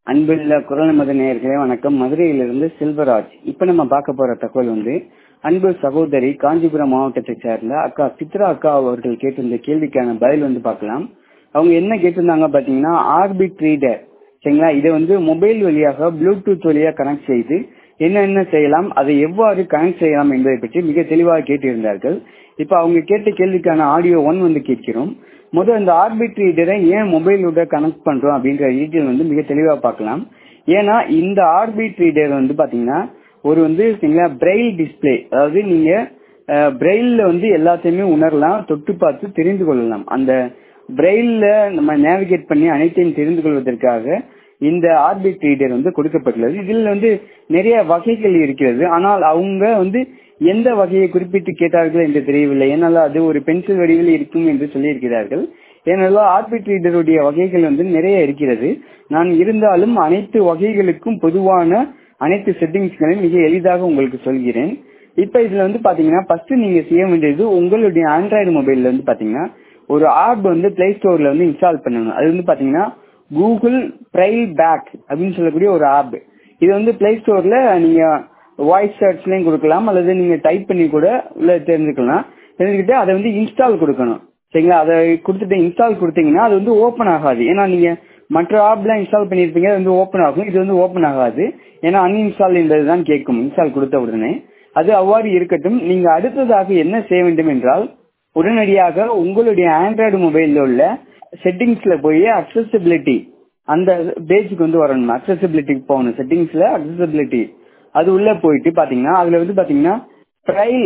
அன்புள்ள குரல் மத நேயர்களே வணக்கம் மதுரையிலிருந்து செல்வராஜ் இப்ப நம்ம பார்க்க போற தகவல் வந்து அன்பு சகோதரி காஞ்சிபுரம் மாவட்டத்தை சேர்ந்த அக்கா சித்ரா அக்கா அவர்கள் கேட்டிருந்த கேள்விக்கான பதில் வந்து பார்க்கலாம் அவங்க என்ன கேட்டிருந்தாங்க பாத்தீங்கன்னா ஆர்பிட் ரீடர் சரிங்களா இதை வந்து மொபைல் வழியாக ப்ளூடூத் வழியாக கனெக்ட் செய்து என்னென்ன செய்யலாம் அதை எவ்வாறு கனெக்ட் செய்யலாம் என்பதை பற்றி மிக தெளிவாக கேட்டிருந்தார்கள் இப்ப அவங்க கேட்ட கேள்விக்கான ஆடியோ ஒன் வந்து கேட்கிறோம் முதல் இந்த ஆர்பிட் ரீடரை ஏன் மொபைலோட கனெக்ட் பண்றோம் அப்படின்ற டீட்டெயில் வந்து மிக தெளிவா பார்க்கலாம் ஏன்னா இந்த ஆர்பிட் ரீடர் வந்து பாத்தீங்கன்னா ஒரு வந்து பிரெயில் டிஸ்பிளே அதாவது நீங்க பிரெயில்ல வந்து எல்லாத்தையுமே உணரலாம் தொட்டு பார்த்து தெரிந்து கொள்ளலாம் அந்த பிரெயில்ல நம்ம நேவிகேட் பண்ணி அனைத்தையும் தெரிந்து கொள்வதற்காக இந்த ஆர்பிட் ரீடர் வந்து கொடுக்கப்பட்டுள்ளது இதில் வந்து நிறைய வகைகள் இருக்கிறது ஆனால் அவங்க வந்து எந்த வகையை குறிப்பிட்டு கேட்டார்கள் என்று தெரியவில்லை ஏனால் அது ஒரு பென்சில் வடிவில் இருக்கும் என்று சொல்லியிருக்கிறார்கள் ஏனால் ஆர்பிட் ரீடருடைய வகைகள் வந்து நிறைய இருக்கிறது நான் இருந்தாலும் அனைத்து வகைகளுக்கும் பொதுவான அனைத்து செட்டிங்ஸ்களையும் மிக எளிதாக உங்களுக்கு சொல்கிறேன் இப்ப இதுல வந்து பாத்தீங்கன்னா ஃபர்ஸ்ட் நீங்க செய்ய வேண்டியது உங்களுடைய ஆண்ட்ராய்டு மொபைல்ல வந்து பாத்தீங்கன்னா ஒரு ஆப் வந்து பிளே ஸ்டோர்ல வந்து இன்ஸ்டால் பண்ணணும் அது வந்து பாத்தீங்கன்னா கூகுள் பிரைல் பேக் அப்படின்னு சொல்லக்கூடிய ஒரு ஆப் இது வந்து பிளே ஸ்டோர்ல நீங்க வாய்ஸ் சர்ச்லயும் கொடுக்கலாம் அல்லது நீங்க டைப் பண்ணி கூட உள்ள தெரிஞ்சுக்கலாம் தெரிஞ்சுக்கிட்டு அதை வந்து இன்ஸ்டால் கொடுக்கணும் சரிங்களா அதை கொடுத்துட்டு இன்ஸ்டால் கொடுத்தீங்கன்னா அது வந்து ஓப்பன் ஆகாது ஏன்னா நீங்க மற்ற ஆப்லாம் இன்ஸ்டால் பண்ணியிருப்பீங்க அது வந்து ஓப்பன் ஆகும் இது வந்து ஓப்பன் ஆகாது ஏன்னா அன்இன்ஸ்டால் என்பதுதான் கேட்கும் இன்ஸ்டால் கொடுத்த உடனே அது அவ்வாறு இருக்கட்டும் நீங்க அடுத்ததாக என்ன செய்ய வேண்டும் என்றால் உடனடியாக உங்களுடைய ஆண்ட்ராய்டு மொபைல்ல உள்ள செட்டிங்ஸ்ல போய் அக்சசிபிலிட்டி அந்த பேஜுக்கு வந்து வரணும் அக்சசிபிலிட்டிக்கு போகணும் செட்டிங்ஸ்ல அக்சசிபிலிட்டி அது உள்ள போயிட்டு பாத்தீங்கன்னா அதுல வந்து பாத்தீங்கன்னா ப்ரைல்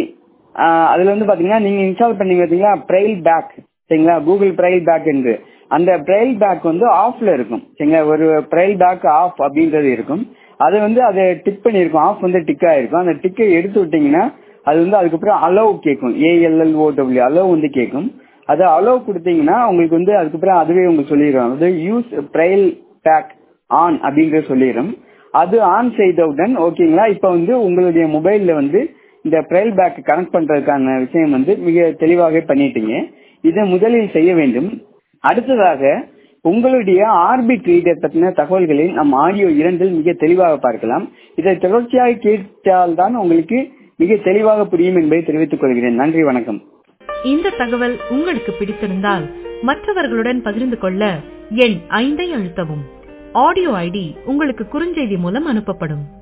அதுல வந்து பாத்தீங்கன்னா நீங்க இன்ஸ்டால் பண்ணீங்க பாத்தீங்களா ப்ரைல் பேக் சரிங்களா கூகுள் ப்ரைல் பேக் என்று அந்த ப்ரைல் பேக் வந்து ஆஃப்ல இருக்கும் சரிங்களா ஒரு ப்ரைல் பேக் ஆஃப் அப்படின்றது இருக்கும் அது வந்து அதை டிக் பண்ணிருக்கும் ஆஃப் வந்து டிக் ஆயிருக்கும் அந்த டிக்கை எடுத்து விட்டீங்கன்னா அது வந்து அதுக்கப்புறம் அலோவ் கேட்கும் ஏஎல்எல் ஓடபிள்யூ அலோவ் வந்து கேட்கும் அது அலோவ் கொடுத்தீங்கன்னா உங்களுக்கு வந்து அதுக்கப்புறம் அதுவே உங்களுக்கு சொல்லிடும் அது யூஸ் ப்ரைல் பேக் ஆன் அப்படிங்கறது சொல்லிடும் அது ஆன் செய்தவுடன் ஓகேங்களா இப்ப வந்து உங்களுடைய மொபைல்ல வந்து இந்த ப்ரைல் பேக் கனெக்ட் பண்றதுக்கான விஷயம் வந்து மிக தெளிவாக பண்ணிட்டீங்க இதை முதலில் செய்ய வேண்டும் அடுத்ததாக உங்களுடைய ஆர்பிட் ரீடர் பற்றின தகவல்களை நம் ஆடியோ இரண்டில் மிக தெளிவாக பார்க்கலாம் இதை தொடர்ச்சியாக கேட்டால்தான் உங்களுக்கு மிக தெளிவாக புரியும் என்பதை தெரிவித்துக் கொள்கிறேன் நன்றி வணக்கம் இந்த தகவல் உங்களுக்கு பிடித்திருந்தால் மற்றவர்களுடன் பகிர்ந்து கொள்ள எண் ஐந்தை அழுத்தவும் ஆடியோ ஐடி உங்களுக்கு குறுஞ்செய்தி மூலம் அனுப்பப்படும்